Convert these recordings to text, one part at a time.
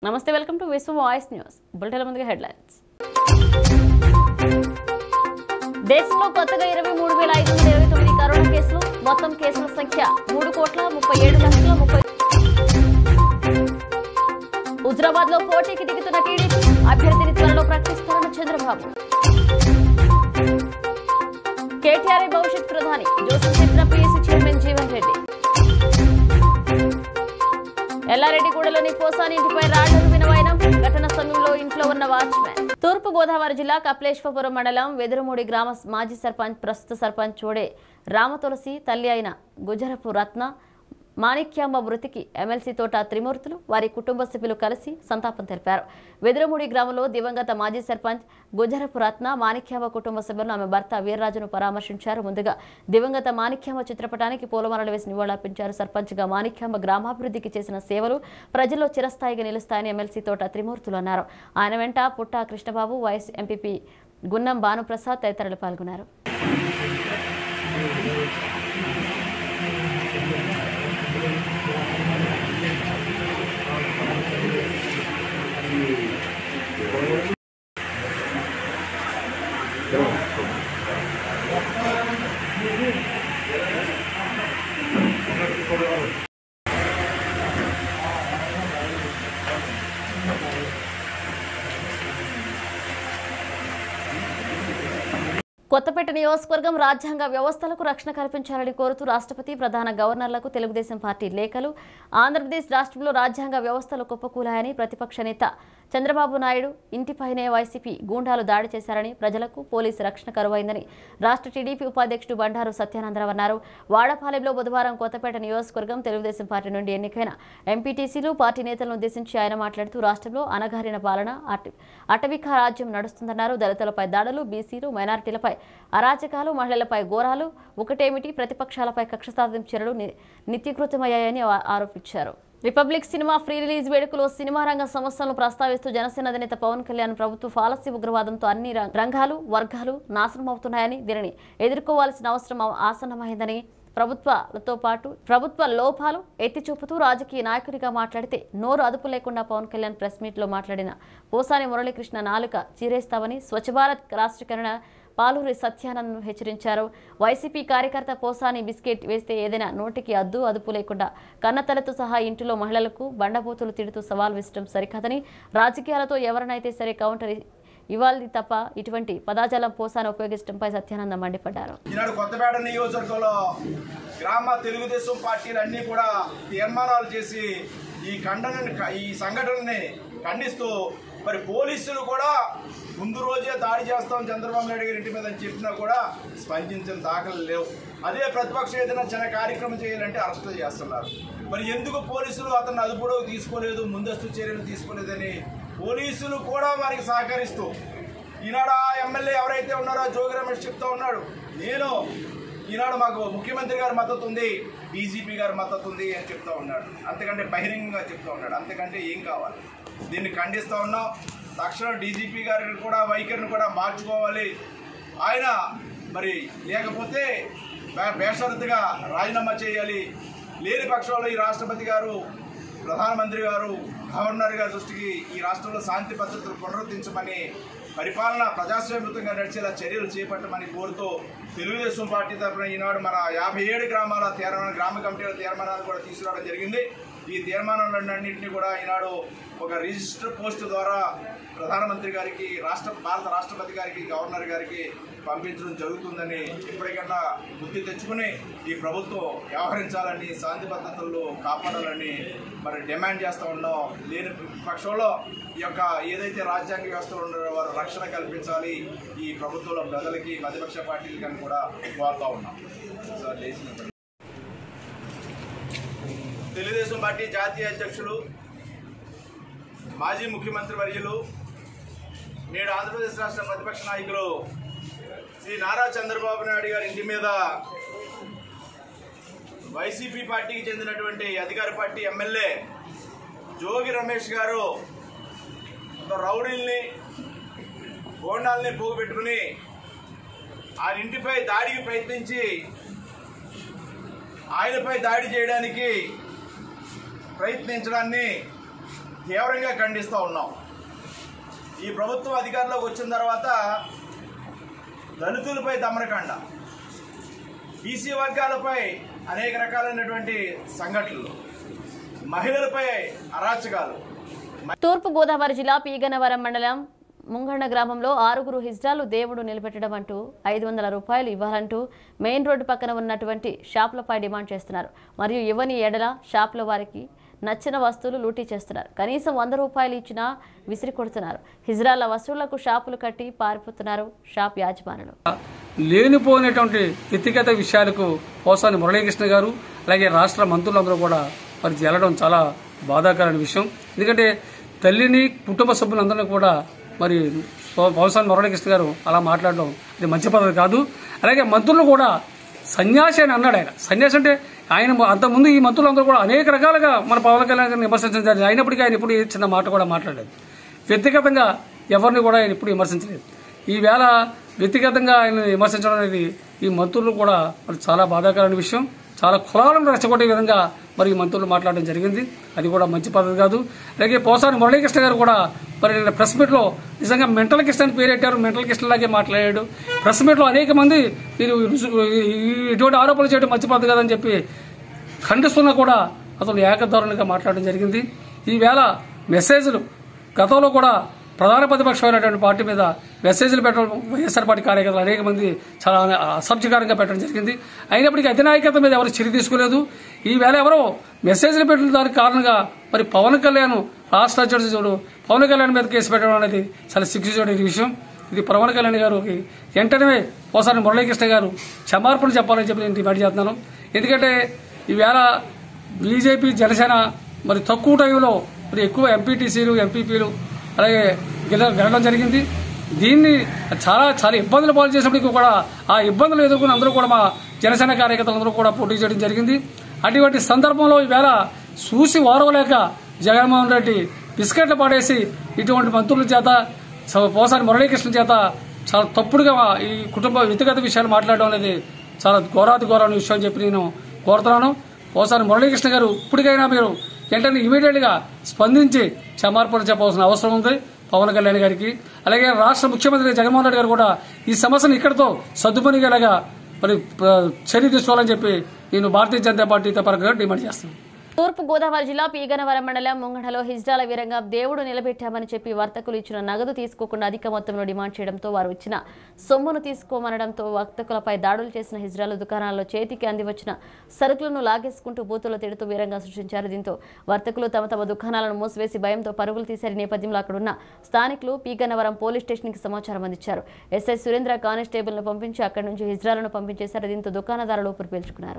నమస్తే welcome to Vishwa voice news bulletin ముందుగా headlines దేశంలో కొత్తగా ఇరవై మూడు వేల ఐదు వందల ఇరవై తొమ్మిది కరోనా కేసులు మొత్తం కేసుల సంఖ్య మూడు కోట్ల ముప్పై ఏడు లక్షల ముప్పై హుజరాబాద్ లో పోటీకి దిగుతున్న టీడీపీ అభ్యర్థిని త్వరలో ప్రకటిస్తారన్న చంద్రబాబు కేటీఆర్ భవిష్యత్ ప్రధాని జోసెఫ్ చెప్పిన పీఎస్సీ చైర్మన్ జీవన్ రెడ్డి ఎల్లారెడ్డిగూడలోని పోసాని ఇంటిపై రాళ్లను వినవాయనం ఘటన సమయంలో ఇంట్లో ఉన్న వాచ్మెన్ తూర్పు గోదావరి జిల్లా కపిలేశ్వరపురం మండలం వెదురుమూడి గ్రామ మాజీ సర్పంచ్ ప్రస్తుత సర్పంచ్ చోడే రామతులసి తల్లి అయిన గుజరపు రత్న మాణిక్యాంబ మృతికి ఎమ్మెల్సీ తోట త్రిమూర్తులు వారి కుటుంబ సభ్యులు కలిసి సంతాపం తెలిపారు వెదురమూడి గ్రామంలో దివంగత మాజీ సర్పంచ్ గుజరపు రత్న మాణిక్యాంబ కుటుంబ సభ్యులు ఆమె భర్త వీర్రాజును పరామర్శించారు ముందుగా దివంగత మాణిక్యాంబ చిత్రపటానికి పూలమాలలు వేసి నివాళులర్పించారు సర్పంచ్గా మాణిక్యాంబ గ్రామాభివృద్ధికి చేసిన సేవలు ప్రజల్లో చిరస్థాయిగా నిలుస్తాయని ఎమ్మెల్సీ తోట త్రిమూర్తులు అన్నారు ఆయన వెంట పుట్టా కృష్ణబాబు వైఎస్ ఎంపీపీ గున్నం భానుప్రసాద్ తదితరులు పాల్గొన్నారు కొత్తపేట నియోజకవర్గం రాజ్యాంగ వ్యవస్థలకు రక్షణ కల్పించాలని కోరుతూ రాష్ట్రపతి ప్రధాన గవర్నర్లకు తెలుగుదేశం పార్టీ లేఖలు ఆంధ్రప్రదేశ్ రాష్ట్రంలో రాజ్యాంగ వ్యవస్థలు కుప్పకూలాయని ప్రతిపక్ష నేత చంద్రబాబు నాయుడు ఇంటిపైనే వైసీపీ గూండాలు దాడి చేశారని ప్రజలకు పోలీసు రక్షణ కరువైందని రాష్ట్ర టీడీపీ ఉపాధ్యక్షుడు బండారు సత్యానందరావు అన్నారు వాడపాలెంలో బుధవారం కొత్తపేట నియోజకవర్గం తెలుగుదేశం పార్టీ నుండి ఎన్నికైన ఎంపీటీసీలు పార్టీ నేతలను ఉద్దేశించి ఆయన మాట్లాడుతూ రాష్ట్రంలో అనగారిన పాలన అట- అటవిక రాజ్యం నడుస్తుందన్నారు దళితులపై దాడులు బీసీలు మైనారిటీలపై అరాచకాలు మహిళలపై ఘోరాలు ఒకటేమిటి ప్రతిపక్షాలపై కక్ష సాధింపు చర్యలు ని- నిత్యకృతమయ్యాయని ఆ- ఆరోపించారు రిపబ్లిక్ సినిమా ఫ్రీ రిలీజ్ వేడుకలో సినిమా రంగ సమస్యలను ప్రస్తావిస్తూ జనసేన అధినేత పవన్ కళ్యాణ్ ప్రభుత్వ ఫాలసీ ఉగ్రవాదంతో అన్ని రం- రంగాలు వర్గాలు నాశనం అవుతున్నాయని దీనిని ఎదుర్కోవాల్సిన అవసరం ఆసన్నమైందని ప్రభుత్వాలతో పాటు ప్రభుత్వ లోపాలు ఎత్తి చూపుతూ రాజకీయ నాయకుడిగా మాట్లాడితే నోరు అదుపు లేకుండా పవన్ కళ్యాణ్ ప్రెస్ మీట్లో మాట్లాడిన పోసాని మురళీకృష్ణ నాలుక చీరేస్తామని స్వచ్ఛ భారత్ రాష్ట్రీకరణ పాలూరి సత్యానంద్ హెచ్చరించారు వైసీపీ కార్యకర్త పోసాని బిస్కెట్ వేస్తే ఏదైనా నోటికి అద్దు అదుపు లేకుండా కన్నతలతో సహా ఇంటిలో మహిళలకు బండబూతులు తిడుతూ సవాల్ విసడం సరికాదని రాజకీయాలతో ఎవరినైతే సరే కౌంటర్ ఇవ్వాలి తప్ప ఇటువంటి పదాజాలం పోసాని ఉపయోగించడంపై సత్యానందం మండిపడ్డారు ఈనాడు కొత్తపేట నియోజకవర్గంలో గ్రామ తెలుగుదేశం పార్టీలు అన్నీ కూడా తీర్మానాలు చేసి ఈ ఖండన ఈ సంఘటనని ఖండిస్తూ మరి పోలీసులు కూడా ముందు రోజే దాడి చేస్తాం చంద్రబాబు నాయుడు గారి ఇంటి మీద అని చెప్పినా కూడా స్పందించిన దాఖలు లేవు అదే ప్రతిపక్షం ఏదైనా చిన్న కార్యక్రమం చేయాలంటే అరెస్టులు చేస్తున్నారు మరి ఎందుకు పోలీసులు అతను అదుపులోకి తీసుకోలేదు ముందస్తు చర్యలు తీసుకోలేదని పోలీసులు కూడా వారికి సహకరిస్తూ ఈనాడు ఆ ఎమ్మెల్యే ఎవరైతే ఉన్నారో జోగి రమేష్ చెప్తా ఉన్నాడు నేను ఈనాడు మాకు ముఖ్యమంత్రి గారి మద్దతు ఉంది డీజీపీ గారి మద్దతు ఉంది అని చెప్తా ఉన్నాడు అంతకంటే బహిరంగంగా చెప్తా ఉన్నాడు అంతకంటే ఏం కావాలి దీన్ని ఖండిస్తూ ఉన్నాం తక్షణం డీజీపీ గారిని కూడా వైఖరిని కూడా మార్చుకోవాలి ఆయన మరి లేకపోతే బే- బేషరతుగా రాజీనామా చేయాలి లేని పక్షంలో ఈ రాష్ట్రపతి గారు ప్రధానమంత్రి గారు గవర్నర్ గారి దృష్టికి ఈ రాష్ట్రంలో శాంతి భద్రతలు పునరుద్ధరించమని పరిపాలన ప్రజాస్వామ్యంగా నడిచేలా చర్యలు చేపట్టమని కోరుతూ తెలుగుదేశం పార్టీ తరఫున ఈనాడు మన యాభై ఏడు గ్రామాల తీర్మాన గ్రామ కమిటీల తీర్మానాలు కూడా తీసుకురావడం జరిగింది ఈ తీర్మానాలన్నింటినీ కూడా ఈనాడు ఒక రిజిస్టర్ పోస్ట్ ద్వారా ప్రధానమంత్రి గారికి రాష్ట్ర భారత రాష్ట్రపతి గారికి గవర్నర్ గారికి పంపించడం జరుగుతుందని ఇప్పటికన్నా బుద్ధి తెచ్చుకుని ఈ ప్రభుత్వం వ్యవహరించాలని శాంతి భద్రతల్లో కాపాడాలని మరి డిమాండ్ చేస్తూ ఉన్నాం లేని పక్షంలో ఈ యొక్క ఏదైతే రాజ్యాంగ వ్యవస్థలు ఉన్నారో వారు రక్షణ కల్పించాలి ఈ ప్రభుత్వంలో ప్రజలకి ప్రతిపక్ష పార్టీలకి కూడా కోరుతా ఉన్నాం సార్ లేచిన తెలుగుదేశం పార్టీ జాతీయ అధ్యక్షులు మాజీ ముఖ్యమంత్రి వర్యులు నేడు ఆంధ్రప్రదేశ్ రాష్ట్ర ప్రతిపక్ష నాయకులు శ్రీ నారా చంద్రబాబు నాయుడు గారి ఇంటి మీద వైసీపీ పార్టీకి చెందినటువంటి అధికార పార్టీ ఎమ్మెల్యే జోగి రమేష్ గారు ఒక రౌడీల్ని గోండాల్ని పోగుపెట్టుకుని ఆయన ఇంటిపై దాడికి ప్రయత్నించి ఆయనపై దాడి చేయడానికి ప్రయత్నించడాన్ని తీవ్రంగా ఖండిస్తూ ఉన్నాం ఈ ప్రభుత్వం అధికారంలోకి వచ్చిన తర్వాత దళితులపై దమనకాండ బీసీ వర్గాలపై అనేక రకాలైనటువంటి సంఘటనలు మహిళలపై అరాచకాలు తూర్పు గోదావరి జిల్లా పీగనవరం మండలం ముంగండ గ్రామంలో ఆరుగురు హిజ్రాలు దేవుడు నిలబెట్టడం అంటూ ఐదు వందల రూపాయలు ఇవ్వాలంటూ మెయిన్ రోడ్డు పక్కన ఉన్నటువంటి షాపులపై డిమాండ్ చేస్తున్నారు మరియు ఇవ్వని ఎడల షాపుల వారికి నచ్చిన వస్తువులు లూటీ చేస్తున్నారు కనీసం వంద రూపాయలు ఇచ్చినా విసిరి కొడుతున్నారు హిజ్రాల వస్తువులకు షాపులు కట్టి పారిపోతున్నారు షాప్ యాజమానులు లేనిపోయినటువంటి వ్యక్తిగత విషయాలకు పోసాని మురళీకృష్ణ గారు అలాగే రాష్ట్ర మంత్రులందరూ కూడా మరి వెళ్ళడం చాలా బాధాకరమైన విషయం ఎందుకంటే తల్లిని కుటుంబ సభ్యులందరినీ కూడా మరి పోసాని మురళీకృష్ణ గారు అలా మాట్లాడడం ఇది మంచి పద్ధతి కాదు అలాగే మంత్రులు కూడా సన్యాసి అని అన్నాడు ఆయన సన్యాసి అంటే ఆయన అంతకుముందు ఈ మంత్రులందరూ కూడా అనేక రకాలుగా మన పవన్ కళ్యాణ్ గారిని విమర్శించడం జరిగింది అయినప్పటికీ ఆయన ఇప్పుడు ఈ చిన్న మాట కూడా మాట్లాడలేదు వ్యక్తిగతంగా ఎవరిని కూడా ఆయన ఇప్పుడు విమర్శించలేదు ఈవేళ వ్యక్తిగతంగా ఆయన విమర్శించడం అనేది ఈ మంత్రులు కూడా మరి చాలా బాధాకరమైన విషయం చాలా కులాలను రెచ్చగొట్టే విధంగా మరి ఈ మంత్రులు మాట్లాడడం జరిగింది అది కూడా మంచి పద్ధతి కాదు అలాగే పోసాని మురళీకృష్ణ గారు కూడా మరి నిన్న ప్రెస్ మీట్లో నిజంగా మెంటల్ కిస్ట్ అని పేరెట్టారు మెంటల్ కిస్ట్ లాగే మాట్లాడాడు ప్రెస్ మీట్లో అనేక మంది మీరు రుజు- ఈ- ఇటువంటి ఆరోపణలు చేయడం మంచి పద్ధతి కాదని చెప్పి ఖండిస్తున్నా కూడా అతను ఏకధోరణిగా మాట్లాడడం జరిగింది ఈవేళ మెసేజ్లు గతంలో కూడా ప్రధాన ప్రతిపక్షమైనటువంటి పార్టీ మీద మెసేజ్లు పెట్టడం వైఎస్ఆర్ పార్టీ కార్యకర్తలు అనేక మంది చాలా అసభ్యకరంగా పెట్టడం జరిగింది అయినప్పటికీ అధినాయకత మీద ఎవరు చర్య తీసుకోలేదు ఈవేళ ఎవరో మెసేజ్లు పెట్టిన దానికి కారణంగా మరి పవన్ కళ్యాణ్ రాష్ట్ర అధ్యక్షుడు పవన్ కళ్యాణ్ మీద కేసు పెట్టడం అనేది చాలా సిగ్గుచేటు విషయం ఇది పవన్ కళ్యాణ్ గారికి వెంటనే పోసాని మురళీకృష్ణ గారు క్షమార్పణ చెప్పాలని చెప్పి నేను డిమాండ్ చేస్తున్నాను ఎందుకంటే ఈవేళ బీజేపీ జనసేన మరి తక్కువ టైంలో మరి ఎక్కువ ఎంపీటీసీలు ఎంపీపీలు అలాగే గెల గెలడం జరిగింది దీన్ని చాలా చాలా ఇబ్బందులు పాలు చేసినప్పటికీ కూడా ఆ ఇబ్బందులు ఎదుర్కొని అందరూ కూడా మా జనసేన కార్యకర్తలందరూ కూడా పోటీ చేయడం జరిగింది అటువంటి సందర్భంలో ఈవేళ చూసి ఓరవలేక జగన్మోహన్ రెడ్డి బిస్కెట్లు పాడేసి ఇటువంటి మంత్రుల చేత స- పోసాని మురళీకృష్ణ చేత చాలా తప్పుడుగా ఈ కుటుంబ వ్యక్తిగత విషయాలు మాట్లాడడం అనేది చాలా ఘోరాతి ఘోరమైన విషయం అని చెప్పి నేను కోరుతున్నాను పోసాని మురళీకృష్ణ గారు ఇప్పటికైనా మీరు వెంటనే ఇమీడియట్ గా స్పందించి క్షమార్పణ చెప్పవలసిన అవసరం ఉంది పవన్ కళ్యాణ్ గారికి అలాగే రాష్ట్ర ముఖ్యమంత్రి జగన్మోహన్ రెడ్డి గారు కూడా ఈ సమస్యను ఇక్కడితో సర్దుమనిగేలాగా మరి ప్ర- చర్య తీసుకోవాలని చెప్పి నేను భారతీయ జనతా పార్టీ తరఫున డిమాండ్ చేస్తున్నాను తూర్పు గోదావరి జిల్లా పీగనవరం మండలం ముంగడలో హిజ్రాల వీరంగా దేవుడు నిలబెట్టామని చెప్పి వర్తకులు ఇచ్చిన నగదు తీసుకోకుండా అధిక మొత్తంలో డిమాండ్ చేయడంతో వారు ఇచ్చిన సొమ్మును తీసుకోమనడంతో వర్తకులపై దాడులు చేసిన హిజ్రాలు దుకాణాల్లో చేతికి అందివచ్చిన సరుకులను లాగేసుకుంటూ బూతులు తిడుతూ వీరంగా సృష్టించారు దీంతో వర్తకులు తమ తమ దుకాణాలను మూసివేసి భయంతో పరుగులు తీశారు ఈ నేపథ్యంలో అక్కడున్న స్థానికులు పీగన్నవరం పోలీస్ స్టేషన్కి సమాచారం అందించారు ఎస్ఐ సురేంద్ర కానిస్టేబుల్ను పంపించి అక్కడి నుంచి హిజ్రాలను పంపించేశారు దీంతో దుకాణదారులు ఊపిరి పీల్చుకున్నారు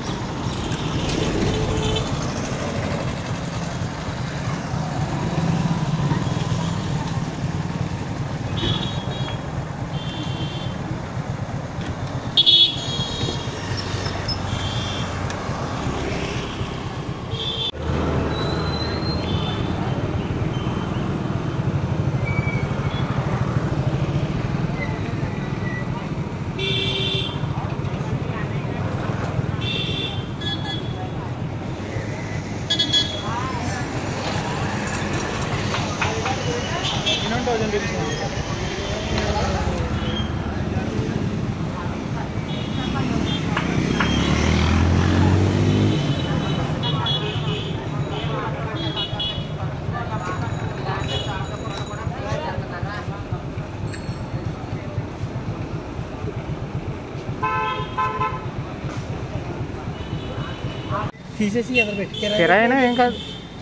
తీసేసి ఎదురు పెట్టి కిరాయినా ఏం కాదు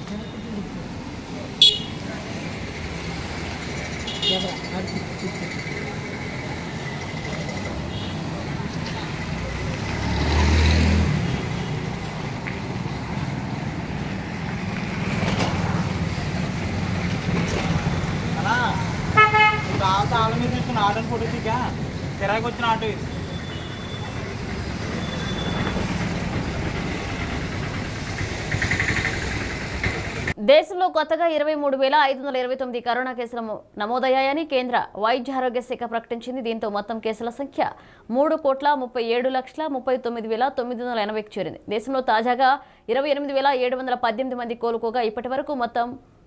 ఆటో ఆళ్ళ మీద తీసుకున్న ఆటోని ఫోటో దిగా కిరాయికి వచ్చిన ఆటో ఇది దేశంలో కొత్తగా ఇరవై మూడు వేల ఐదు వందల ఇరవై తొమ్మిది కరోనా కేసులు ము- నమోదయ్యాయని కేంద్ర వైద్య ఆరోగ్య శాఖ ప్రకటించింది దీంతో మొత్తం కేసుల సంఖ్య మూడు కోట్ల ముప్పై ఏడు లక్షల ముప్పై తొమ్మిది వేల తొమ్మిది వందల ఎనభైకి చేరింది దేశంలో తాజాగా ఇరవై ఎనిమిది వేల ఏడు వందల పద్దెనిమిది మంది కోలుకోగా ఇప్పటి వరకు మొత్తం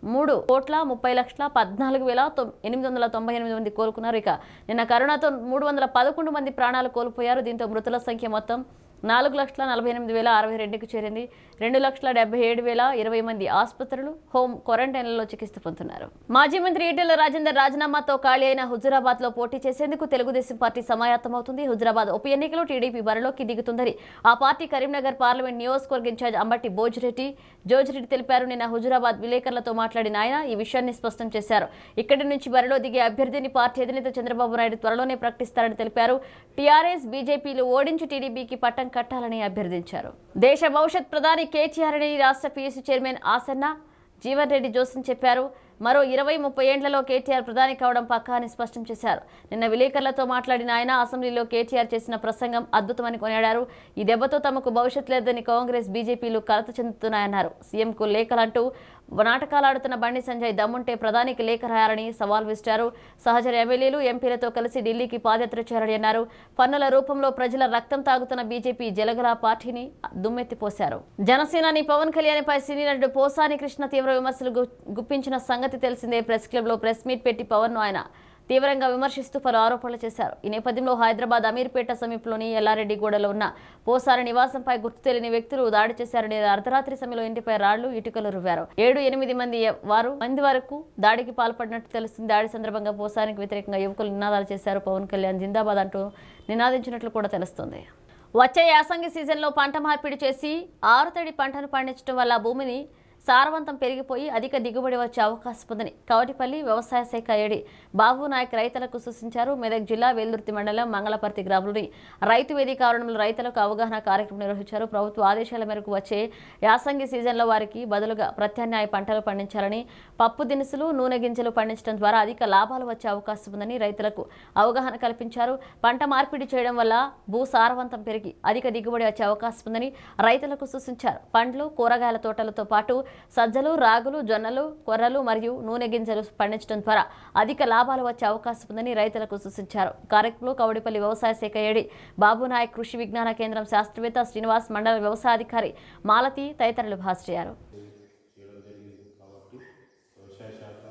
మూడు కోట్ల ముప్పై లక్షల పద్నాలుగు వేల తొమ్- ఎనిమిది వందల తొంభై ఎనిమిది మంది కోలుకున్నారు ఇక నిన్న కరోనాతో మూడు వందల పదకొండు మంది ప్రాణాలు కోల్పోయారు దీంతో మృతుల సంఖ్య మొత్తం నాలుగు లక్షల నలభై ఎనిమిది వేల అరవై రెండుకి చేరింది రెండు లక్షల డెబ్బై ఏడు వేల ఇరవై మంది ఆసుపత్రులు హోమ్ క్వారంటైన్లలో చికిత్స పొందుతున్నారు మాజీ మంత్రి ఈటెల రాజేందర్ రాజీనామాతో ఖాళీ అయిన హుజురాబాద్ లో పోటీ చేసేందుకు తెలుగుదేశం పార్టీ సమాయత్తమవుతుంది హుజురాబాద్ ఉప ఎన్నికలో టీడీపీ బరిలోకి దిగుతుందని ఆ పార్టీ కరీంనగర్ పార్లమెంట్ నియోజకవర్గ ఇన్ఛార్జ్ అంబట్టి భోజిరెడ్డి జోజిరెడ్డి తెలిపారు నిన్న హుజురాబాద్ విలేకరులతో మాట్లాడిన ఆయన ఈ విషయాన్ని స్పష్టం చేశారు ఇక్కడి నుంచి బరిలో దిగే అభ్యర్థిని పార్టీ అధినేత చంద్రబాబు నాయుడు త్వరలోనే ప్రకటిస్తారని తెలిపారు టీఆర్ఎస్ బీజేపీలు ఓడించి టీడీపీకి పట్టం కట్టాలని అభ్యర్థించారు దేశ భవిష్యత్ ప్రధాని కేటీఆర్ అని రాష్ట్ర పీఎస్సీ చైర్మన్ ఆసన్న జీవన్ రెడ్డి జోసన్ చెప్పారు మరో ఇరవై ముప్పై ఏండ్లలో కేటీఆర్ ప్రధాని కావడం పక్కా అని స్పష్టం చేశారు నిన్న విలేకరులతో మాట్లాడిన ఆయన అసెంబ్లీలో కేటీఆర్ చేసిన ప్రసంగం అద్భుతమని కొనియాడారు ఈ దెబ్బతో తమకు భవిష్యత్ లేదని కాంగ్రెస్ బీజేపీలు కలత చెందుతున్నాయన్నారు సీఎంకు లేఖలంటూ నాటకాలాడుతున్న బండి సంజయ్ దమ్ముంటే ప్రధానికి లేఖ రాయాలని సవాల్ విసిరారు సహచర ఎమ్మెల్యేలు ఎంపీలతో కలిసి ఢిల్లీకి పాదయాత్ర చేయాలని అన్నారు పన్నుల రూపంలో ప్రజల రక్తం తాగుతున్న బీజేపీ జలగల పార్టీని దుమ్మెత్తిపోశారు జనసేనాని పవన్ కళ్యాణ్ పై సినీ నటుడు పోసాని కృష్ణ తీవ్ర విమర్శలు గు- గుప్పించిన సంగతి తెలిసిందే ప్రెస్ క్లబ్ లో ప్రెస్ మీట్ పెట్టి పవన్ ను ఆయన తీవ్రంగా విమర్శిస్తూ పలు ఆరోపణలు చేశారు ఈ నేపథ్యంలో హైదరాబాద్ అమీర్పేట సమీపంలోని ఎల్లారెడ్డిగూడలో ఉన్న పోసారి నివాసంపై గుర్తు తెలియని వ్యక్తులు దాడి చేశారని అర్ధరాత్రి సమయంలో ఇంటిపై రాళ్లు ఇటుకలు రువ్వారు ఏడు ఎనిమిది మంది ఎ- వారు మంది వరకు దాడికి పాల్పడినట్టు తెలుస్తుంది దాడి సందర్భంగా పోసానికి వ్యతిరేకంగా యువకులు నినాదాలు చేశారు పవన్ కళ్యాణ్ జిందాబాద్ అంటూ నినాదించినట్లు కూడా తెలుస్తుంది వచ్చే యాసంగి సీజన్లో పంట మార్పిడి చేసి ఆరుతడి పంటను పండించడం వల్ల భూమిని సారవంతం పెరిగిపోయి అధిక దిగుబడి వచ్చే అవకాశం ఉందని కవటిపల్లి వ్యవసాయ శాఖ ఏడి బాబు నాయక్ రైతులకు సూచించారు మెదక్ జిల్లా వేల్దుర్తి మండలం మంగళపర్తి గ్రామంలోని రైతు వేదిక ఆవరణంలో రైతులకు అవగాహన కార్యక్రమం నిర్వహించారు ప్రభుత్వ ఆదేశాల మేరకు వచ్చే యాసంగి సీజన్లో వారికి బదులుగా ప్రత్యామ్నాయ పంటలు పండించాలని పప్పు దినుసులు నూనె గింజలు పండించడం ద్వారా అధిక లాభాలు వచ్చే అవకాశం ఉందని రైతులకు అవగాహన కల్పించారు పంట మార్పిడి చేయడం వల్ల భూ సారవంతం పెరిగి అధిక దిగుబడి వచ్చే అవకాశం ఉందని రైతులకు సూచించారు పండ్లు కూరగాయల తోటలతో పాటు సజ్జలు రాగులు జొన్నలు కొర్రలు మరియు నూనె గింజలు పండించడం ద్వారా అధిక లాభాలు వచ్చే అవకాశం ఉందని రైతులకు సూచించారు కార్యక్రమంలో కౌడిపల్లి వ్యవసాయ శాఖ ఏడి బాబునాయక్ కృషి విజ్ఞాన కేంద్రం శాస్త్రవేత్త శ్రీనివాస్ మండల వ్యవసాయాధికారి మాలతి తదితరులు హాజరయ్యారు చేయడం జరిగింది కాబట్టి వ్యవసాయ శాఖ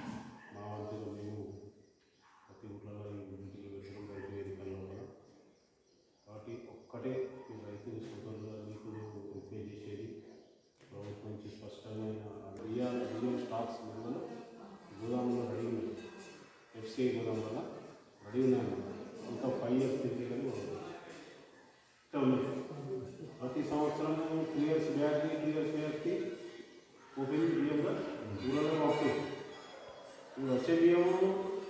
మా వంతుగా మేము ప్రతి ఊళ్ళలో ఈ ఇంటికి పెట్టడం రైతు వేదికల్లో కూడా కాబట్టి ఒక్కటే ఈ రైతు సోదరులు నీకులు రిపేర్ చేసేది ప్రభుత్వం నుంచి స్పష్టమైన బియ్యాలు బియ్యం స్టాక్స్ మందులు గోదాములో రెడీ ఉన్నాయి ఎఫ్సిఐ గోదాం వల్ల రెడీ ఉన్నాయి ఇంకా ఫైవ్ ఇయర్స్ తిరిగి కానీ ఇంకా ఉన్నాయి ప్రతి సంవత్సరం టూ ఇయర్స్ బ్యాక్కి టూ ఇయర్స్ బ్యాక్కి ఓపెన్ బియ్యంగా ఊళ్ళలో పంపుతుంది ఇప్పుడు వచ్చే బియ్యము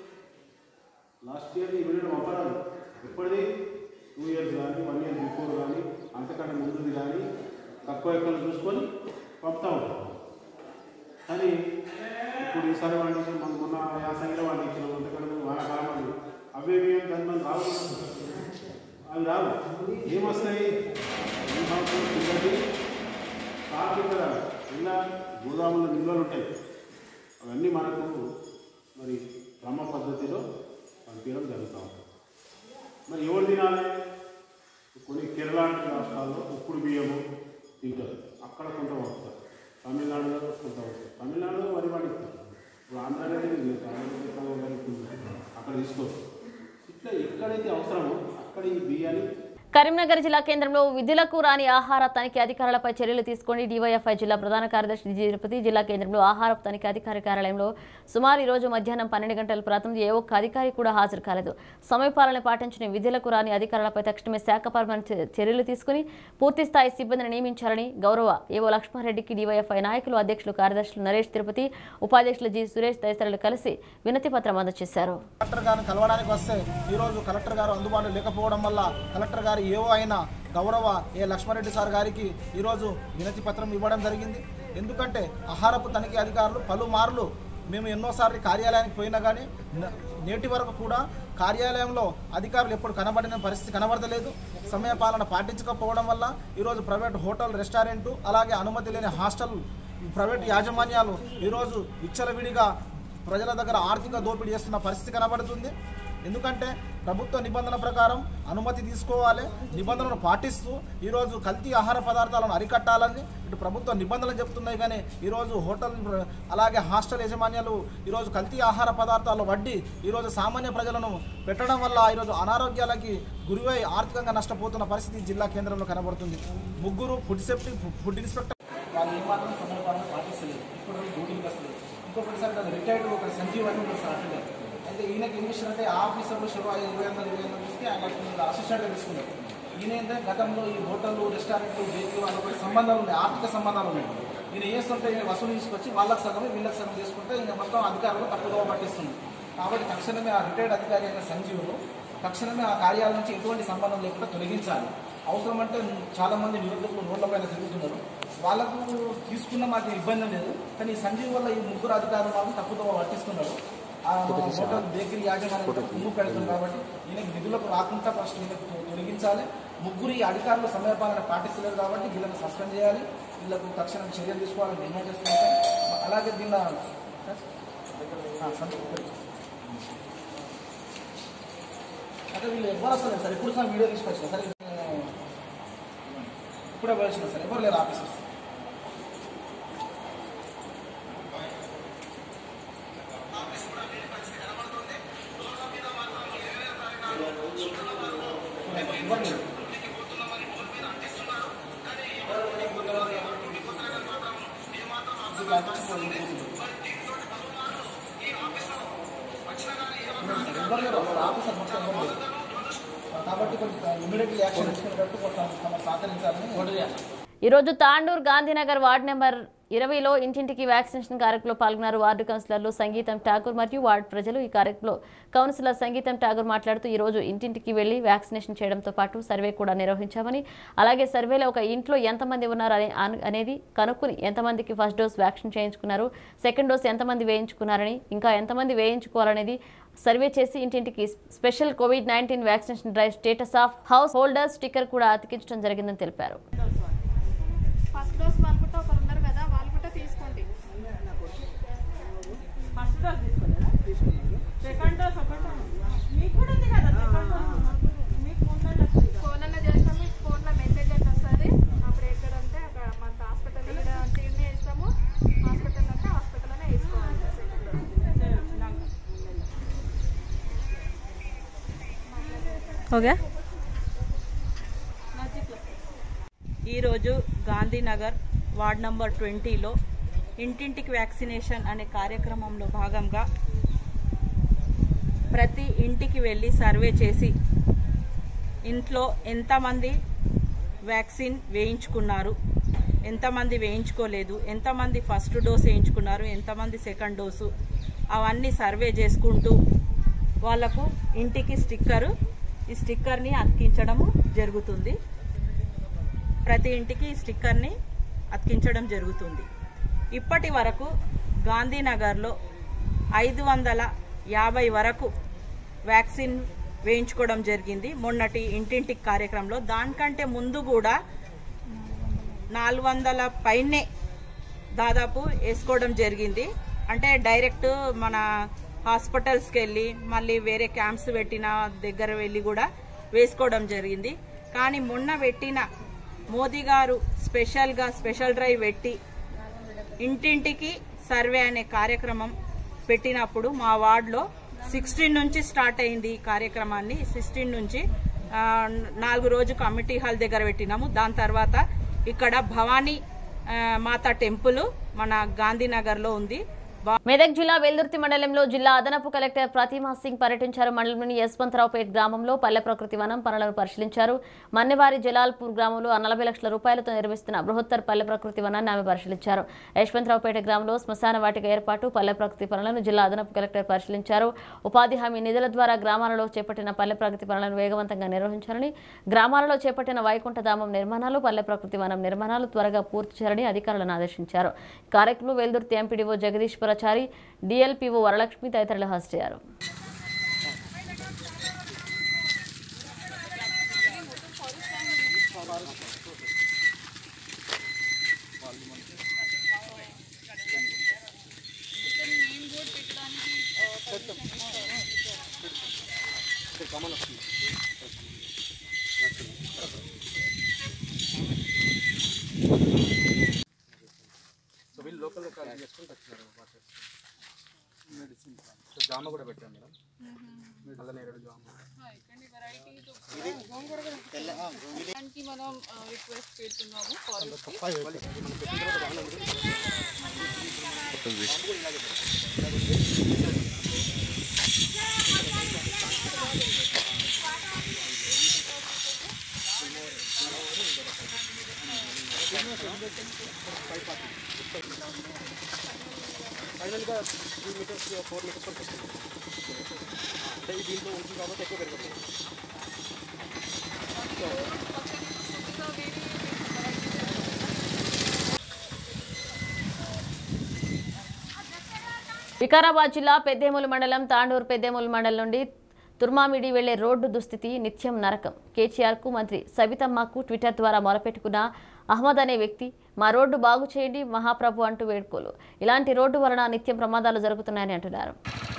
లాస్ట్ ఇయర్ ఇవ్వడం పంపరాదు ఎప్పటిది టూ ఇయర్స్ కానీ వన్ ఇయర్ బిఫోర్ కానీ అంతకంటే ముందుది కానీ తక్కువ ఎక్కువ చూసుకొని పంపుతా ఉంటాం కానీ ఇప్పుడు ఈసారి పండించిన మన మొన్న యాసంగిలో పండించిన అంతకంటే వానాకాలం అని అవే బియ్యం దాని మనం రావు అవి రావు ఏమొస్తాయి ఈ సంవత్సరం కిందటి కార్మిక ఇలా గోదాముల నిల్వలు ఉంటాయి అవన్నీ మనకు మరి క్రమ పద్ధతిలో పంపించడం జరుగుతూ ఉంటుంది మరి ఎవరు తినాలి కొన్ని కేరళ లాంటి రాష్ట్రాల్లో ఉప్పుడు బియ్యము తింటారు అక్కడ కొంత వస్తారు తమిళనాడులో కొంత వస్తారు తమిళనాడులో వరి పండిస్తారు ఇప్పుడు ఆంధ్రాలో అక్కడ తీసుకోవచ్చు ఇట్లా ఎక్కడైతే అవసరమో అక్కడ ఈ బియ్యాన్ని కరీంనగర్ జిల్లా కేంద్రంలో విధులకు రాని ఆహార తనిఖీ అధికారులపై చర్యలు తీసుకొని డివైఎఫ్ఐ జిల్లా ప్రధాన కార్యదర్శి తిరుపతి జిల్లా కేంద్రంలో ఆహారపు తనిఖీ అధికారి కార్యాలయంలో సుమారు ఈ రోజు మధ్యాహ్నం పన్నెండు గంటల ప్రాంతం ఏ ఒక్క అధికారి కూడా హాజరు కాలేదు సమయపాలన పాటించిన విధులకు రాని అధికారులపై తక్షణమే శాఖపరమైన చ- చర్యలు తీసుకుని పూర్తి స్థాయి సిబ్బందిని నియమించాలని గౌరవ ఏవో లక్ష్మారెడ్డికి డివైఎఫ్ఐ నాయకులు అధ్యక్షులు కార్యదర్శులు నరేష్ తిరుపతి ఉపాధ్యక్షులు జి సురేష్ తదితరులు కలిసి వినతి పత్రం అందజేశారు కలెక్టర్ గారిని కలవడానికి వస్తే ఈరోజు కలెక్టర్ గారు అందుబాటులో లేకపోవడం వల్ల కలెక్టర్ గారు ఏవో అయిన గౌరవ ఏ లక్ష్మారెడ్డి సార్ గారికి ఈరోజు వినతి పత్రం ఇవ్వడం జరిగింది ఎందుకంటే ఆహారపు తనిఖీ అధికారులు పలుమార్లు మేము ఎన్నోసార్లు కార్యాలయానికి పోయినా కానీ న- నేటి వరకు కూడా కార్యాలయంలో అధికారులు ఎప్పుడు కనబడిన పరిస్థితి కనబడతలేదు సమయపాలన పాటించకపోవడం వల్ల ఈరోజు ప్రైవేట్ హోటల్ రెస్టారెంట్ అలాగే అనుమతి లేని హాస్టల్ ప్రైవేట్ యాజమాన్యాలు ఈరోజు విచ్చలవిడిగా ప్రజల దగ్గర ఆర్థిక దోపిడీ చేస్తున్న పరిస్థితి కనబడుతుంది ఎందుకంటే ప్రభుత్వ నిబంధన ప్రకారం అనుమతి తీసుకోవాలి నిబంధనలను పాటిస్తూ ఈరోజు కల్తీ ఆహార పదార్థాలను అరికట్టాలని ఇటు ప్రభుత్వ నిబంధనలు చెప్తున్నాయి కానీ ఈరోజు హోటల్ అలాగే హాస్టల్ యాజమాన్యాలు ఈరోజు కల్తీ ఆహార పదార్థాలు వడ్డీ ఈరోజు సామాన్య ప్రజలను పెట్టడం వల్ల ఈరోజు అనారోగ్యాలకి గురివై ఆర్థికంగా నష్టపోతున్న పరిస్థితి జిల్లా కేంద్రంలో కనబడుతుంది ముగ్గురు ఫుడ్ సేఫ్టీ ఫుడ్ ఇన్స్పెక్టర్ వాళ్ళు ఏమాత్రం సమయపాలన పాటిస్తలేదు ఇప్పుడు డ్యూటీకి వస్తలేదు ఇంకొకటిసారి అది రిటైర్డ్ ఒక సంజీవ్ అని ఒక సార్ అటెండర్ అయితే ఈయనకి ఏం చేశారంటే ఆ ఆఫీసర్లు షురు ఇరవై వందలు ఇరవై వందలు ఇస్తే ఆయన అసిస్టెంట్గా తీసుకున్నారు ఈయన ఏంటంటే గతంలో ఈ హోటళ్ళు రెస్టారెంట్లు బేకరీ వాళ్ళకి సంబంధాలు ఉన్నాయి ఆర్థిక సంబంధాలు ఉన్నాయి ఈయన ఏం చేస్తుంటే ఈయన వసూలు తీసుకొచ్చి వాళ్ళకి సగం వీళ్ళకి సగం చేసుకుంటే ఈయన మొత్తం అధికారులు తప్పుదోవ పట్టిస్తుంది కాబట్టి తక్షణమే ఆ రిటైర్డ్ అధికారి అయిన సంజీవులు తక్షణమే ఆ కార్యాలయం నుంచి ఎటువంటి సంబంధం లేకుండా తొలగించాలి అవసరం అంటే చాలా మంది నిరుద్యోగులు రోడ్లపైన తిరుగుతున్నారు వాళ్ళకు తీసుకున్న మాకు ఇబ్బంది లేదు కానీ ఈ సంజీవ్ వల్ల ఈ ముగ్గురు అధికారులు మాత్రం తప్పుదోవ పట్టిస్తున్నారు ఆ హోటల్ బేకరీ యాజమాన్యం ముందు పెడుతుంది కాబట్టి ఈయనకి నిధులకు రాకుండా ఫస్ట్ ఈయనకు తొ- తొలగించాలి ముగ్గురు ఈ అధికారులు సమయపాలన పాటిస్తలేరు కాబట్టి వీళ్ళని సస్పెండ్ చేయాలి వీళ్ళకు తక్షణం చర్యలు తీసుకోవాలని డిమాండ్ చేస్తున్నాం అలాగే దీనిలో ఆ, సంతోష్ ఒకటి. అంటే వీళ్ళు ఎవరు వస్తలేదు సార్ ఇప్పుడు సార్ వీడియో తీసుకొచ్చిన సార్ నేను ఇప్పుడే వచ్చిన సార్ ఎవరు లేరు ఆఫీసర్స్ ఎవరు లేరు ఎవరు లేరు అసలు ఆఫీసర్ మొత్తం ఎవరు లేరు కాబట్టి కొంచెం ఇమీడియట్లీ యాక్షన్ తీసుకునేటట్టు కొంచెం తమ సహకరించాలని ఓటు చేయాలి ఈరోజు తాండూర్ గాంధీనగర్ వార్డు నెంబర్ ఇరవైలో ఇంటింటికి వ్యాక్సినేషన్ కార్యక్రమంలో పాల్గొన్నారు వార్డు కౌన్సిలర్లు సంగీతం ఠాగూర్ మరియు వార్డు ప్రజలు ఈ కార్యక్రమంలో కౌన్సిలర్ సంగీతం ఠాగూర్ మాట్లాడుతూ ఈ రోజు ఇంటింటికి వెళ్లి వ్యాక్సినేషన్ చేయడంతో పాటు సర్వే కూడా నిర్వహించామని అలాగే సర్వేలో ఒక ఇంట్లో ఎంతమంది ఉన్నారు అనే అను- అనేది కనుక్కుని ఎంతమందికి ఫస్ట్ డోస్ వ్యాక్సిన్ చేయించుకున్నారు సెకండ్ డోస్ ఎంతమంది వేయించుకున్నారని ఇంకా ఎంతమంది వేయించుకోవాలనేది సర్వే చేసి ఇంటింటికి special covid nineteen vaccination drive status of house holder sticker కూడా అతికించడం జరిగిందని తెలిపారు ఫస్ట్ డోస్ వాళ్ళు కూడా ఒకరు ఉన్నారు కదా వాళ్ళు కూడా తీసుకోండి ఫస్ట్ డోస్ తీసుకోలేదా సెకండ్ డోస్ ఒకటి మీకు కూడా ఉంది కదా సెకండ్ డోస్ మీకు ఉందండి ఫోన్లో చేస్తాము మీకు ఫోన్లో మెసేజ్ అయితే వస్తుంది అప్పుడు ఎక్కడ ఉంటే అక్కడ మన హాస్పిటల్ ఇక్కడ సీడ్నే ఇస్తాము హాస్పిటల్ అంటే హాస్పిటల్లోనే వేసుకోవాలి సెకండ్ డోస్ ఓకే ఈరోజు గాంధీనగర్ వార్డ్ నంబర్ ట్వంటీలో ఇంటింటికి వ్యాక్సినేషన్ అనే కార్యక్రమంలో భాగంగా ప్రతి ఇంటికి వెళ్ళి సర్వే చేసి ఇంట్లో ఎంతమంది వ్యాక్సిన్ వేయించుకున్నారు ఎంతమంది వేయించుకోలేదు ఎంతమంది ఫస్ట్ డోస్ వేయించుకున్నారు ఎంతమంది సెకండ్ డోసు అవన్నీ సర్వే చేసుకుంటూ వాళ్లకు ఇంటికి స్టిక్కరు ఈ స్టిక్కర్ని అతికించడము జరుగుతుంది ప్రతి ఇంటికి ఈ స్టిక్కర్ని అతికించడం జరుగుతుంది ఇప్పటి వరకు గాంధీనగర్లో ఐదు వందల యాభై వరకు వ్యాక్సిన్ వేయించుకోవడం జరిగింది మొన్నటి ఇంటింటికి కార్యక్రమంలో దానికంటే ముందు కూడా నాలుగు వందల పైనే దాదాపు వేసుకోవడం జరిగింది అంటే డైరెక్ట్ మన హాస్పిటల్స్కి వెళ్ళి మళ్ళీ వేరే క్యాంప్స్ పెట్టిన దగ్గర వెళ్ళి కూడా వేసుకోవడం జరిగింది కానీ మొన్న పెట్టిన మోదీ గారు స్పెషల్గా స్పెషల్ డ్రైవ్ పెట్టి ఇంటింటికి సర్వే అనే కార్యక్రమం పెట్టినప్పుడు మా వార్డులో సిక్స్టీన్ నుంచి స్టార్ట్ అయింది ఈ కార్యక్రమాన్ని సిక్స్టీన్ నుంచి ఆ, నాలుగు రోజు కమిటీ హాల్ దగ్గర పెట్టినాము దాని తర్వాత ఇక్కడ భవానీ ఆ, మాతా టెంపుల్ మన గాంధీనగర్లో ఉంది బా- మెదక్ జిల్లా వెల్దుర్తి మండలంలో జిల్లా అదనపు కలెక్టర్ ప్రతిమా సింగ్ పర్యటించారు మండలంలోని యశ్వంతరావుపేట గ్రామంలో పల్లె ప్రకృతి వనం పనులను పరిశీలించారు మన్నెవారి జలాల్పూర్ గ్రామంలో నలభై లక్షల రూపాయలతో నిర్మిస్తున్న బృహత్తర్ పల్లె ప్రకృతి వనాన్ని ఆమె పరిశీలించారు యశ్వంతరావుపేట గ్రామంలో శ్మశాన వాటిక ఏర్పాటు పల్లె ప్రకృతి పనులను జిల్లా అదనపు కలెక్టర్ పరిశీలించారు ఉపాధి హామీ నిధుల ద్వారా గ్రామాలలో చేపట్టిన పల్లె ప్రగతి పనులను వేగవంతంగా నిర్వహించాలని గ్రామాలలో చేపట్టిన వైకుంఠధామం నిర్మాణాలు పల్లె ప్రకృతి వనం నిర్మాణాలు త్వరగా పూర్తి చేయాలని అధికారులను ఆదేశించారు కార్యక్రమంలో వెల్దుర్తి ఎంపీడీఓ జగదీశ్వరాచారి డిఎల్పీఓ వరలక్ష్మి తదితరులు హాజరయ్యారు కమన్ జామ కూడా పెట్టాను మేడం నల్ల నేరేడు జామ దానికి మనం రిక్వెస్ట్ పెడుతున్నాము ఫారెస్ట్ ఫైనల్గా త్రీ మీటర్స్ ఫోర్ మీటర్స్ వరకు వస్తుంది అంటే ఇది దీంట్లో ఉంటుంది కాబట్టి ఎక్కువ పెరుగుతుంది వికారాబాద్ జిల్లా పెద్దేములు మండలం తాండూరు పెద్దేములు మండలం నుండి తుర్మామిడి వెళ్లే రోడ్డు దుస్థితి నిత్యం నరకం కేసీఆర్కు మంత్రి సబితమ్మకు ట్విట్టర్ ద్వారా మొరపెట్టుకున్న అహ్మద్ అనే వ్యక్తి మా రోడ్డు బాగు చేయండి మహాప్రభు అంటూ వేడుకోలు ఇలాంటి రోడ్డు వలన నిత్యం ప్రమాదాలు జరుగుతున్నాయని అంటున్నారు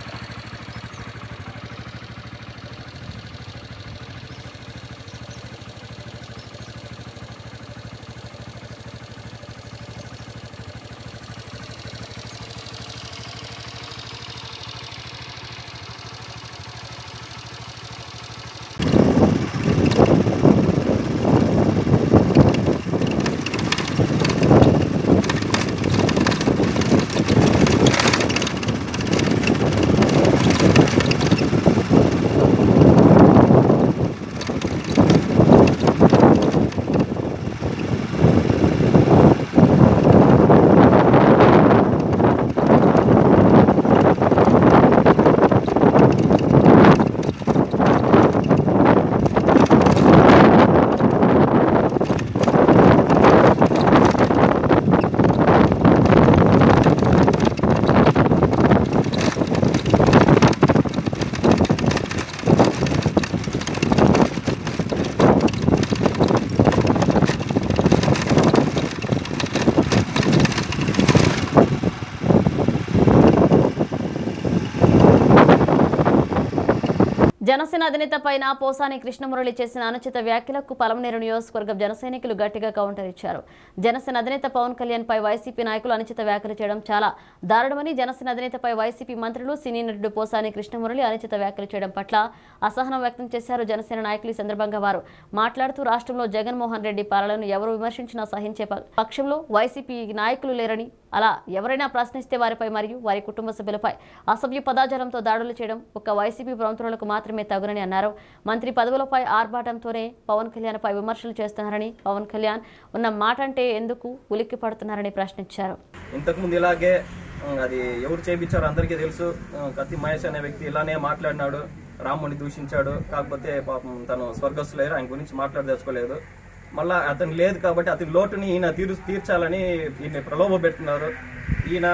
జనసేన అధినేత పైన పోసాని కృష్ణమురళి చేసిన అనుచిత వ్యాఖ్యలకు పలమనేరు నియోజకవర్గం జనసైనికులు గట్టిగా కౌంటర్ ఇచ్చారు జనసేన అధినేత పవన్ కళ్యాణ్ పై వైసీపీ నాయకులు అనుచిత వ్యాఖ్యలు చేయడం చాలా దారుణమని జనసేన అధినేతపై వైసీపీ మంత్రులు సినీ నటుడు పోసాని కృష్ణమురళి అనుచిత వ్యాఖ్యలు చేయడం పట్ల అసహనం వ్యక్తం చేశారు జనసేన నాయకులు ఈ సందర్భంగా వారు మాట్లాడుతూ రాష్ట్రంలో జగన్మోహన్ రెడ్డి పాలనను ఎవరు విమర్శించినా సహించే ప- పక్షంలో వైసీపీ నాయకులు లేరని అలా ఎవరైనా ప్రశ్నిస్తే వారిపై మరియు వారి కుటుంబ సభ్యులపై అసభ్య పదాజాలంతో దాడులు చేయడం ఒక వైసీపీ మంత్రులకు మాత్రమే తగునని అన్నారు మంత్రి పదవులపై ఆర్భాటంతోనే పవన్ కళ్యాణ్పై విమర్శలు చేస్తున్నారని పవన్ కళ్యాణ్ ఉన్న మాట అంటే ఎందుకు ఉలిక్కి పడుతున్నారని ప్రశ్నించారు ఇంతకుముందు ఇలాగే ఆ, అది ఎవరు చేయించారో అందరికీ తెలుసు ఆ, కత్తి మహేష్ అనే వ్యక్తి ఇలానే మాట్లాడినాడు రాముని దూషించాడు కాకపోతే పాపం తను స్వర్గస్థులేరు ఆయన గురించి మాట్లాడదలుచుకోలేదు మళ్ళా అతను లేదు కాబట్టి అతని లోటుని ఈయన తీరు తీర్చాలని ఈయన ప్రలోభ పెడుతున్నారు ఈయన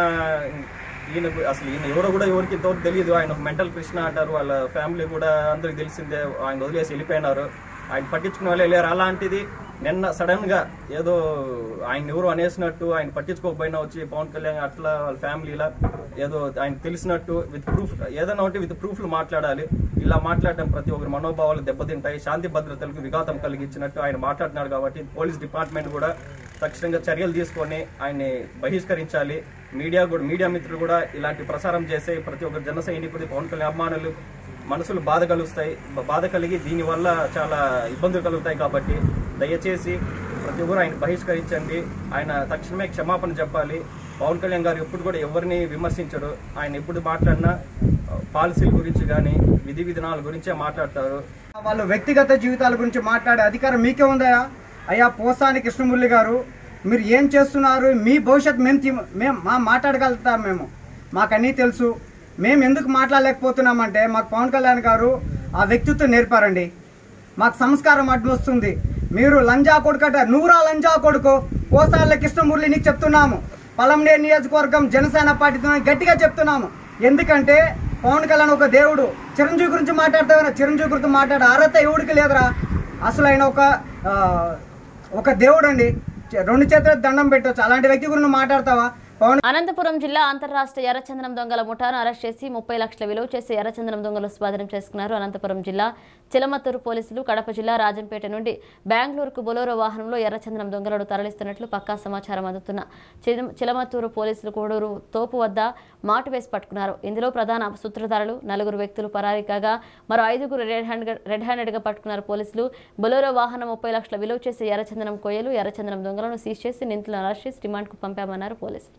ఈయన గు- అసలు ఈయన ఎవరో కూడా ఎవరికి ఇంతవరకు తెలియదు ఆయన మెంటల్ కృష్ణ అంటారు వాళ్ళ ఫ్యామిలీ కూడా అందరికి తెలిసిందే ఆయన వదిలేసి వెళ్ళిపోయినారు ఆయన పట్టించుకునే వాళ్ళే లేరు అలాంటిది నిన్న సడన్ గా ఏదో ఆయన ఎవరు అనేసినట్టు ఆయన పట్టించుకోకపోయినా వచ్చి పవన్ కళ్యాణ్ అట్లా వాళ్ళ ఫ్యామిలీ ఇలా ఏదో ఆయన తెలిసినట్టు విత్ ప్రూఫ్ ఏదైనా ఒకటి విత్ ప్రూఫ్లు మాట్లాడాలి ఇలా మాట్లాడడం ప్రతి ఒక్కరి మనోభావాలు దెబ్బతింటాయి శాంతి భద్రతలకు విఘాతం కలిగించినట్టు ఆయన మాట్లాడినాడు కాబట్టి పోలీస్ డిపార్ట్మెంట్ కూడా తక్షణంగా చర్యలు తీసుకొని ఆయన్ని బహిష్కరించాలి మీడియా కూడా మీడియా మిత్రులు కూడా ఇలాంటి ప్రసారం చేసే ప్రతి ఒక్క జన సైనికుడి పవన్ కళ్యాణ్ అభిమానులు మనసులు బాధ కలుస్తాయి బ- బాధ కలిగి దీనివల్ల చాలా ఇబ్బందులు కలుగుతాయి కాబట్టి దయచేసి ప్రతి ఒక్కరు ఆయన బహిష్కరించండి ఆయన తక్షణమే క్షమాపణ చెప్పాలి పవన్ కళ్యాణ్ గారు ఎప్పుడు కూడా ఎవరిని విమర్శించడు ఆయన ఎప్పుడు మాట్లాడినా ఆ, పాలసీల గురించి కానీ విధి విధానాల గురించే మాట్లాడతారు వాళ్ళ వ్యక్తిగత జీవితాల గురించి మాట్లాడే అధికారం మీకే ఉందా అయ్యా పోసాని కృష్ణమురళి గారు మీరు ఏం చేస్తున్నారు మీ భవిష్యత్ మేము తీ- మేము మా మాట్లాడగలుగుతాం మేము మాకు అన్నీ తెలుసు మేము ఎందుకు మాట్లాడలేకపోతున్నామంటే మాకు పవన్ కళ్యాణ్ గారు ఆ వ్యక్తిత్వం నేర్పారండి మాకు సంస్కారం అడ్డు వస్తుంది మీరు లంజా కొడుకట నూరా లంజా కొడుకు పోసాల కృష్ణమురళి నీకు చెప్తున్నాము పలంనే నియోజకవర్గం జనసేన పార్టీతో గట్టిగా చెప్తున్నాము ఎందుకంటే పవన్ కళ్యాణ్ ఒక దేవుడు చిరంజీవి గురించి మాట్లాడతావు చిరంజీవి గురించి మాట్లాడే అర్హత ఎవడికి లేదురా అసలు ఆయన ఒక ఆ, ఒక దేవుడు అండి రెండు చేతుల దండం పెట్టవచ్చు అలాంటి వ్యక్తి గురించి నువ్వు మాట్లాడతావా పవన్ అనంతపురం జిల్లా అంతర్రాష్ట్ర ఎర్రచందనం దొంగల ముఠాను అరెస్ట్ చేసి ముప్పై లక్షల విలువ చేసి ఎర్రచందనం దొంగలు స్వాధీనం చేసుకున్నారు అనంతపురం జిల్లా చిలమత్తూరు పోలీసులు కడప జిల్లా రాజంపేట నుండి బెంగళూరుకు బొలోరో వాహనంలో ఎర్రచందనం దొంగలను తరలిస్తున్నట్లు పక్కా సమాచారం అందుతున్న చిల- చిలమత్తూరు పోలీసులు కోడూరు తోపు వద్ద మాటు వేసి పట్టుకున్నారు ఇందులో ప్రధాన సూత్రధారులు నలుగురు వ్యక్తులు పరారీ కాగా మరో ఐదుగురు రెడ్ హ్యాండ్ రెడ్ హ్యాండెడ్గా పట్టుకున్నారు పోలీసులు బొలోరో వాహనం ముప్పై లక్షల విలువ చేసి ఎర్రచందనం కొయ్యలు ఎర్రచందనం దొంగలను సీజ్ చేసి నిందితులను అరెస్ట్ చేసి రిమాండ్కు పంపామన్నారు పోలీసులు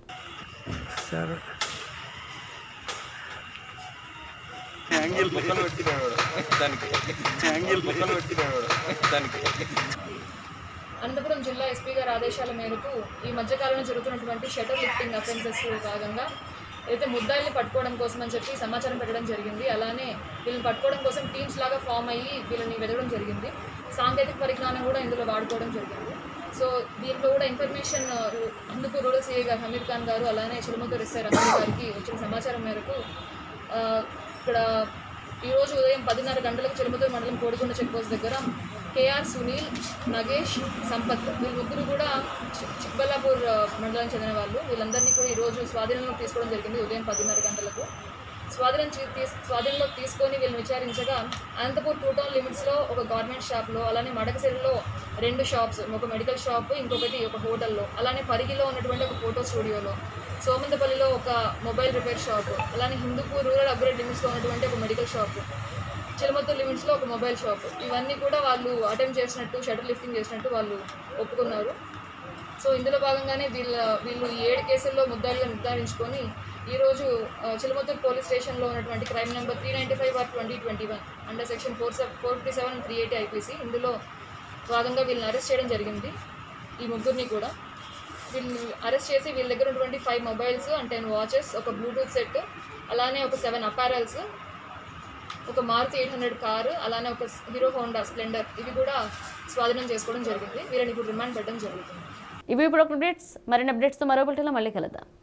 అనంతపురం జిల్లా ఎస్పీ గారి ఆదేశాల మేరకు ఈ మధ్యకాలంలో జరుగుతున్నటువంటి షటర్ లిఫ్టింగ్ అఫెన్సెస్ భాగంగా అయితే ముద్దాయిల్ని పట్టుకోవడం కోసం అని చెప్పి సమాచారం పెట్టడం జరిగింది అలానే వీళ్ళని పట్టుకోవడం కోసం టీమ్స్ లాగా ఫామ్ అయ్యి వీళ్ళని వెతకడం జరిగింది సాంకేతిక పరిజ్ఞానం కూడా ఇందులో వాడుకోవడం జరిగింది సో దీంట్లో కూడా ఇన్ఫర్మేషన్ అందుకు రూరల్ సిఐ గారు హమీర్ ఖాన్ గారు అలానే చిలుమతూరు ఎస్ఐ రంగన్ గారికి వచ్చిన సమాచారం మేరకు ఆ, ఇక్కడ ఈరోజు ఉదయం పదిన్నర గంటలకు చిలుమతూరు మండలం కోడికొండ చెక్ పోస్ట్ దగ్గర కేఆర్ సునీల్ నగేష్ సంపత్ వీళ్ళు ముగ్గురు కూడా చి- చిక్బల్లాపూర్ ఆ, మండలానికి చెందిన వాళ్ళు వీళ్ళందరినీ కూడా ఈరోజు స్వాధీనంలోకి తీసుకోవడం జరిగింది ఉదయం పదిన్నర గంటలకు స్వాధీనం చే- తీస్- స్వాధీనంలోకి తీసుకొని వీళ్ళని విచారించగా అనంతపూర్ టూ టౌన్ లిమిట్స్లో ఒక గవర్నమెంట్ షాప్లో అలానే మడకసిరిలో రెండు షాప్స్ ఒక మెడికల్ షాప్ ఇంకొకటి ఒక హోటల్లో అలానే పరిగిలో ఉన్నటువంటి ఒక ఫోటో స్టూడియోలో సోమంతపల్లిలో ఒక మొబైల్ రిపేర్ షాప్ అలానే హిందూపూర్ రూరల్ అప్గ్రేడ్ లిమిట్స్లో ఉన్నటువంటి ఒక మెడికల్ షాప్ చిలమత్తూరు లిమిట్స్లో ఒక మొబైల్ షాప్ ఇవన్నీ కూడా వాళ్ళు అటెంప్ట్ చేసినట్టు షటర్ లిఫ్టింగ్ చేసినట్టు వాళ్ళు ఒప్పుకున్నారు సో ఇందులో భాగంగానే వీళ్ళ వీళ్ళు ఈ ఏడు కేసుల్లో ముద్దాయిలుగా నిర్ధారించుకొని ఈరోజు ఆ, చిలమత్తూరు పోలీస్ స్టేషన్లో ఉన్నటువంటి crime number three ninety five R twenty twenty one under section four four fifty seven three eighty IPC ఇందులో భాగంగా వీళ్ళని అరెస్ట్ చేయడం జరిగింది ఈ ముగ్గురిని కూడా వీళ్ళని అరెస్ట్ చేసి వీళ్ళ దగ్గర ఉన్నటువంటి five mobiles and ten watches ఒక బ్లూటూత్ సెట్ అలానే ఒక సెవెన్ అపారల్స్ ఒక మారుతి ఎయిట్ హండ్రెడ్ కారు అలానే ఒక హీరో హోండా స్ప్లెండర్ ఇవి కూడా స్వాధీనం చేసుకోవడం జరిగింది వీళ్ళని ఇప్పుడు రిమాండ్ పెట్టడం జరుగుతుంది ఇవి ఇప్పుడు ఒక అప్డేట్స్ మరిన్ని అప్డేట్స్తో మరో బులెటిన్లో మళ్ళీ కలుద్దాం